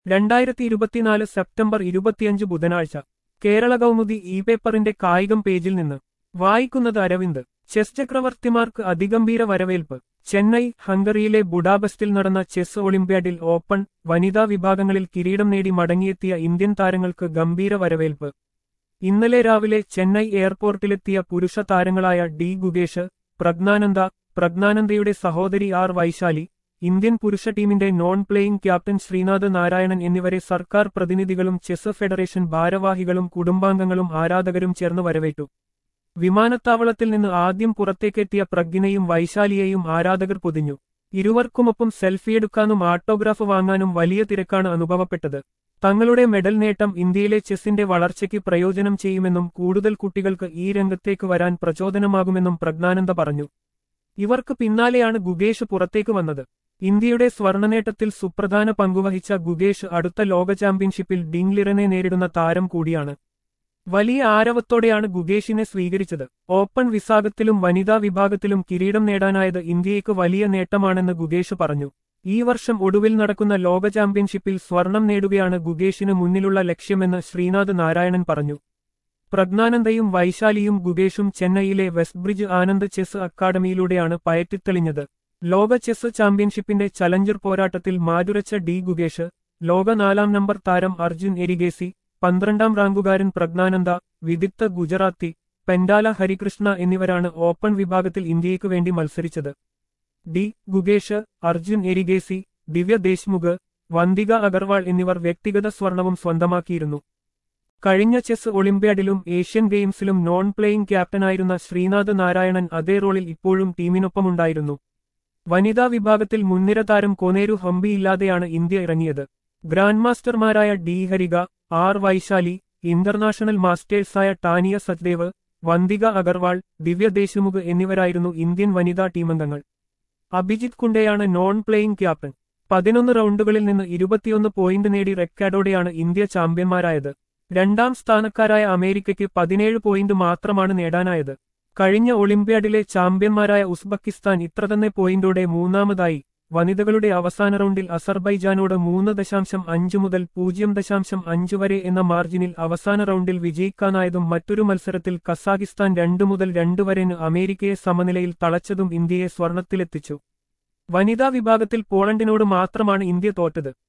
രണ്ടായിരത്തി ഇരുപത്തിനാല് സെപ്റ്റംബർ ഇരുപത്തിയഞ്ച് ബുധനാഴ്ച കേരള കൗമുദി ഇ പേപ്പറിന്റെ കായികം പേജിൽ നിന്ന് വായിക്കുന്നത് അരവിന്ദ് ചെസ് ചക്രവർത്തിമാർക്ക് അതിഗംഭീര വരവേൽപ്പ് ചെന്നൈ ഹംഗറിയിലെ ബുഡാബെസ്റ്റിൽ നടന്ന ചെസ് ഒളിമ്പ്യാഡിൽ ഓപ്പൺ വനിതാ വിഭാഗങ്ങളിൽ കിരീടം നേടി മടങ്ങിയെത്തിയ ഇന്ത്യൻ താരങ്ങൾക്ക് ഗംഭീര വരവേൽപ്പ് ഇന്നലെ രാവിലെ ചെന്നൈ എയർപോർട്ടിലെത്തിയ പുരുഷ താരങ്ങളായ ഡി ഗുഗേഷ് പ്രജ്ഞാനന്ദ പ്രജ്ഞാനന്ദയുടെ സഹോദരി ആർ വൈശാലി ഇന്ത്യൻ പുരുഷ ടീമിന്റെ non playing captain Srinath Narayanan എന്നിവരെ സർക്കാർ പ്രതിനിധികളും ചെസ് ഫെഡറേഷൻ ഭാരവാഹികളും കുടുംബാംഗങ്ങളും ആരാധകരും ചേർന്ന് വരവേറ്റു വിമാനത്താവളത്തിൽ നിന്ന് ആദ്യം പുറത്തേക്കെത്തിയ പ്രജ്ഞനെയും വൈശാലിയെയും ആരാധകർ പൊതിഞ്ഞു ഇരുവർക്കുമൊപ്പം സെൽഫിയെടുക്കാനും ഓട്ടോഗ്രാഫ് വാങ്ങാനും വലിയ തിരക്കാണ് അനുഭവപ്പെട്ടത് തങ്ങളുടെ മെഡൽ നേട്ടം ഇന്ത്യയിലെ ചെസ്സിന്റെ വളർച്ചയ്ക്ക് പ്രയോജനം ചെയ്യുമെന്നും കൂടുതൽ കുട്ടികൾക്ക് ഈ രംഗത്തേക്ക് വരാൻ പ്രചോദനമാകുമെന്നും പ്രജ്ഞാനന്ദ പറഞ്ഞു ഇവർക്ക് പിന്നാലെയാണ് ഗുഗേഷ് പുറത്തേക്ക് വന്നത് ഇന്ത്യയുടെ സ്വർണ്ണനേട്ടത്തിൽ സുപ്രധാന പങ്കുവഹിച്ച ഗുഗേഷ് അടുത്ത ലോക ചാമ്പ്യൻഷിപ്പിൽ ഡിംഗ്ലിറനെ നേരിടുന്ന താരം കൂടിയാണ് വലിയ ആരവത്തോടെയാണ് ഗുഗേഷിനെ സ്വീകരിച്ചത് ഓപ്പൺ വിഭാഗത്തിലും വനിതാ വിഭാഗത്തിലും കിരീടം നേടാനായത് ഇന്ത്യയ്ക്ക് വലിയ നേട്ടമാണെന്ന് ഗുഗേഷ് പറഞ്ഞു ഈ വർഷം ഒടുവിൽ നടക്കുന്ന ലോക ചാമ്പ്യൻഷിപ്പിൽ സ്വർണം നേടുകയാണ് ഗുഗേഷിന് മുന്നിലുള്ള ലക്ഷ്യമെന്ന് ശ്രീനാഥ് നാരായണൻ പറഞ്ഞു പ്രജ്ഞാനന്ദയും വൈശാലിയും ഗുഗേഷും ചെന്നൈയിലെ വെസ്റ്റ്ബ്രിഡ്ജ് ആനന്ദ് ചെസ് അക്കാദമിയിലൂടെയാണ് പയറ്റിത്തെളിഞ്ഞത് ലോക ചെസ് ചാമ്പ്യൻഷിപ്പിന്റെ ചലഞ്ചർ പോരാട്ടത്തിൽ മാറ്റുരച്ച ഡി ഗുഗേഷ് ലോക നാലാം നമ്പർ താരം അർജുൻ എരിഗേസി പന്ത്രണ്ടാം റാങ്കുകാരൻ പ്രജ്ഞാനന്ദ വിദിഗ്ധ ഗുജറാത്തി പെൻഡാല ഹരികൃഷ്ണ എന്നിവരാണ് ഓപ്പൺ വിഭാഗത്തിൽ ഇന്ത്യയ്ക്ക് വേണ്ടി മത്സരിച്ചത് ഡി ഗുഗേഷ് അർജുൻ എരിഗേസി ദിവ്യ ദേശ്മുഖ് വന്തിക അഗർവാൾ എന്നിവർ വ്യക്തിഗത സ്വർണവും സ്വന്തമാക്കിയിരുന്നു കഴിഞ്ഞ ചെസ് ഒളിമ്പ്യാഡിലും ഏഷ്യൻ ഗെയിംസിലും നോൺ പ്ലേയിംഗ് ക്യാപ്റ്റനായിരുന്ന ശ്രീനാഥ് നാരായണൻ അതേ റോളിൽ ഇപ്പോഴും ടീമിനൊപ്പമുണ്ടായിരുന്നു വനിതാ വിഭാഗത്തിൽ മുൻനിര താരം കൊനേരു ഹംപിയില്ലാതെയാണ് ഇന്ത്യ ഇറങ്ങിയത് ഗ്രാൻഡ് മാസ്റ്റർമാരായ D Harika R Vaishali international മാസ്റ്റേഴ്സായ ടാനിയ സച്ദേവ് വന്തിക അഗർവാൾ ദിവ്യ ദേശ്മുഖ് എന്നിവരായിരുന്നു ഇന്ത്യൻ വനിതാ ടീമംഗങ്ങൾ അഭിജിത് കുണ്ടയാണ് നോൺ പ്ലേയിംഗ് ക്യാപ്റ്റൻ പതിനൊന്ന് റൗണ്ടുകളിൽ നിന്ന് ഇരുപത്തിയൊന്ന് പോയിന്റ് നേടി റെക്കോർഡോടെയാണ് ഇന്ത്യ ചാമ്പ്യന്മാരായത് രണ്ടാം സ്ഥാനക്കാരായ അമേരിക്കയ്ക്ക് പതിനേഴ് പോയിന്റ് മാത്രമാണ് നേടാനായത് കഴിഞ്ഞ ഒളിമ്പ്യാഡിലെ ചാമ്പ്യന്മാരായ ഉസ്ബെക്കിസ്ഥാൻ ഇത്ര തന്നെ പോയിന്റോടെ മൂന്നാമതായി വനിതകളുടെ അവസാന റൗണ്ടിൽ അസർബൈജാനോട് മൂന്ന് ദശാംശം അഞ്ച് മുതൽ പൂജ്യം ദശാംശം അഞ്ച് വരെ എന്ന മാർജിനിൽ അവസാന റൗണ്ടിൽ വിജയിക്കാനായതും മറ്റൊരു മത്സരത്തിൽ കസാഖിസ്ഥാൻ രണ്ടു മുതൽ രണ്ട് വരെന് അമേരിക്കയെ സമനിലയിൽ തളച്ചതും ഇന്ത്യയെ സ്വർണത്തിലെത്തിച്ചു വനിതാ വിഭാഗത്തിൽ പോളണ്ടിനോട് മാത്രമാണ് ഇന്ത്യ തോറ്റത്